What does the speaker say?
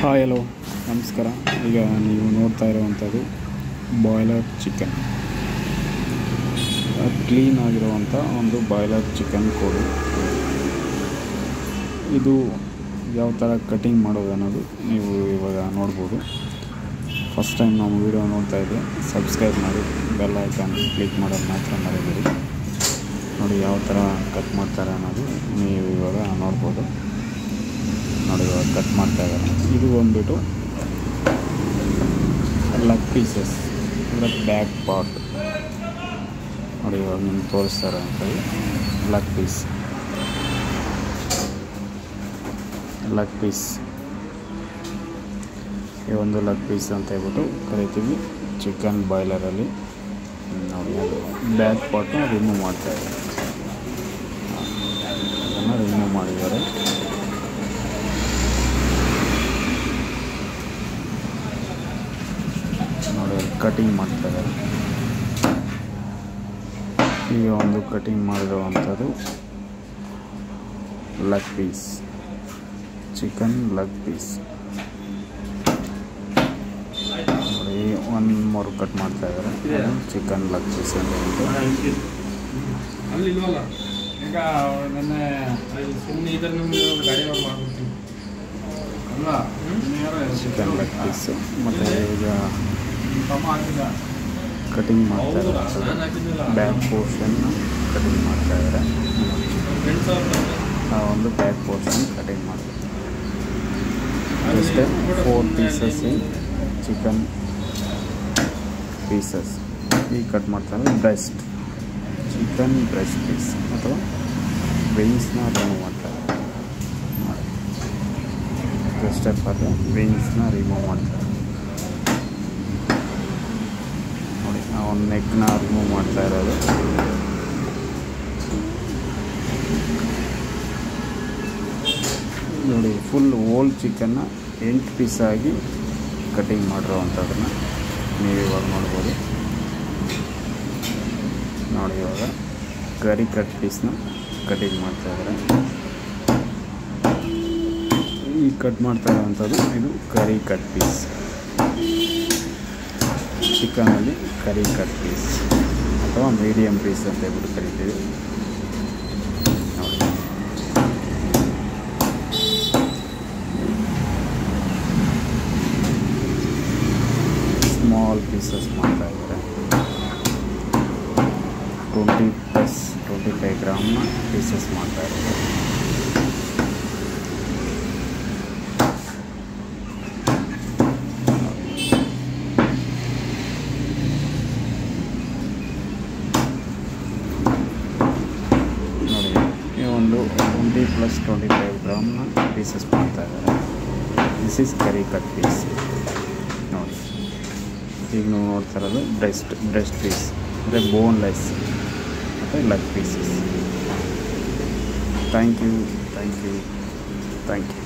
hi hello ನಮಸ್ಕಾರ ಈಗ ನೀವು ನೋಡ್ತಾ ಇರುವಂಥದ್ದು ಬಾಯ್ಲರ್ ಚಿಕನ್ ಕ್ಲೀನ್ ಆಗಿರುವಂಥ ಒಂದು ಬಾಯ್ಲರ್ ಚಿಕನ್ ಕೋಳಿ ಇದು ಯಾವ ಥರ ಕಟಿಂಗ್ ಮಾಡೋದು ಅನ್ನೋದು ನೀವು ಇವಾಗ ನೋಡ್ಬೋದು ಫಸ್ಟ್ ಟೈಮ್ ನಮ್ಮ ವೀಡಿಯೋ ನೋಡ್ತಾ ಇದ್ದೆ ಸಬ್ಸ್ಕ್ರೈಬ್ ಮಾಡಿ ಬೆಲ್ ಐಕಾನ್ ಕ್ಲಿಕ್ ಮಾಡೋದು ಮಾತ್ರ ಮರಿಬೇಡಿ ನೋಡಿ ಯಾವ ಥರ ಕಟ್ ಮಾಡ್ತಾರೆ ಅನ್ನೋದು ನೀವು ಇವಾಗ ನೋಡ್ಬೋದು ನೋಡಿ ಇವಾಗ ಕಟ್ ಮಾಡ್ತಾ ಇದ್ದಾರೆ ಇದು ಬಂದ್ಬಿಟ್ಟು ಲಗ್ ಪೀಸಸ್ ಅಂದರೆ ಬ್ಯಾಕ್ ಪಾರ್ಟ್ ನೋಡಿ ಇವಾಗ ನಿಮ್ಗೆ ತೋರಿಸ್ತಾರೆ ಅಂತೇಳಿ ಲಗ್ ಪೀಸ್ ಲಗ್ ಪೀಸ್ ಈ ಒಂದು ಲಗ್ ಪೀಸ್ ಅಂತ ಹೇಳ್ಬಿಟ್ಟು ಕರಿತೀವಿ ಚಿಕನ್ ಬಾಯ್ಲರಲ್ಲಿ ನೋಡಿ ಅದು ಬ್ಯಾಕ್ ಪಾರ್ಟ್ನ ರಿಮೂವ್ ಮಾಡ್ತಾ ಇದ್ದಾರೆ ಅದನ್ನು ರಿಮೂವ್ ಮಾಡಿದ್ದಾರೆ ನೋಡಿ ಕಟಿಂಗ್ ಮಾಡ್ತಾ ಇದ್ದಾರೆ ಈಗ ಒಂದು ಕಟಿಂಗ್ ಮಾಡಿರುವಂಥದ್ದು leg piece chicken leg piece ನೋಡಿ ಒನ್ ಮೂರು ಕಟ್ ಮಾಡ್ತಾ ಇದ್ದಾರೆ ಚಿಕನ್ ಲಗ್ ಪೀಸ್ ಅಂತ ಹೇಳ್ಬಿಟ್ಟು ಅಲ್ಲಿ ಇಲ್ವಲ್ಲ ಈಗ ನೆನ್ನೆ ಸುಮ್ಮನೆ ಇದ್ರೆ ನಿಮ್ಗೆ ಗಾಡಿ ಒಳಗೆ ಮಾಡ್ಬಿಡ್ತೀವಿ ಅಲ್ಲ ಚಿಕನ್ ಲೆಗ್ ಪೀಸು ಮತ್ತು ಈಗ ತಮ್ಮ ಹಾಕಿದ ಕಟಿಂಗ್ ಮಾಡ್ತಾ ಇರೋದು ಬ್ಯಾಕ್ ಪೋರ್ಷನ್ ಕಟಿಂಗ್ ಮಾಡ್ತಾ ಇದ್ದಾರೆ ಫ್ರೆಂಡ್ಸ್ ಆ ಒಂದು ಬ್ಯಾಕ್ ಪೋರ್ಷನ್ ಕಟಿಂಗ್ ಮಾಡ್ತಾರೆ ಅಷ್ಟೇ ಫೋರ್ ಪೀಸಸ್ ಚಿಕನ್ ಪೀಸಸ್ ಈಗ ಕಟ್ ಮಾಡ್ತಾರೆ ಬ್ರೆಸ್ಟ್ ಚಿಕನ್ ಬ್ರೆಸ್ಟ್ ಪೀಸ್ ಅಥವಾ ವಿಂಗ್ಸ್ನ ರಿಮೂವ್ ಮಾಡ್ತಾರೆ ಸ್ಟೆಪ್ ಆದರೆ ವಿಂಗ್ಸ್ನ ರಿಮೂವ್ ಮಾಡ್ತಾರೆ ನೋಡಿ ಆ ಒಂದು ನೆಕ್ನ ರಿಮೂವ್ ಮಾಡ್ತಾ ಇರೋದು ನೋಡಿ ಫುಲ್ ಓಲ್ ಚಿಕನ್ನ ಎಂಟು ಪೀಸ್ ಆಗಿ ಕಟಿಂಗ್ ಮಾಡಿರೋವಂಥದ್ದನ್ನು ನೀವು ಇವಾಗ ನೋಡ್ಬೋದು ನೋಡಿ ಇವಾಗ ಗರಿ ಕಟ್ ಪೀಸ್ನ ಕಟಿಂಗ್ ಮಾಡ್ತಾ ಇದ್ದಾರೆ ಈ ಕಟ್ ಮಾಡ್ತಾ ಇರೋವಂಥದ್ದು ಇದು ಕರಿ ಕಟ್ ಪೀಸ್ ಚಿಕನಲ್ಲಿ ಕರಿ ಕಟ್ ಪೀಸ್ ಅಥವಾ ಮೀಡಿಯಮ್ ಪೀಸ್ ಅಂತ ಹೇಳ್ಬಿಟ್ಟು ಕರಿತೀವಿ ನೋಡಿ ಸ್ಮಾಲ್ ಪೀಸಸ್ ಮಾಡ್ತಾ ಇದ್ದಾರೆ ಟ್ವೆಂಟಿ ಪ್ಲಸ್ ಟ್ವೆಂಟಿ ಫೈವ್ ಗ್ರಾಮ್ನ ಪೀಸಸ್ ಮಾಡ್ತಾ ಇದ್ದಾರೆ ನೋಡಿ ಈ ಒಂದು ಟ್ವೆಂಟಿ ಪ್ಲಸ್ ಟ್ವೆಂಟಿ ಫೈವ್ ಗ್ರಾಮ್ನ ಪೀಸಸ್ ಮಾಡ್ತಾ ಇದ್ದಾರೆ this is curry cut piece ನೋಡಿ ಈಗ ನೀವು ನೋಡ್ತಾ ಇರೋದು ಬ್ರೆಸ್ಟ್ ಬ್ರೆಸ್ಟ್ ಪೀಸ್ ಅಂದರೆ ಬೋನ್ಲೆಸ್ ಮತ್ತು leg pieces thank you thank you thank you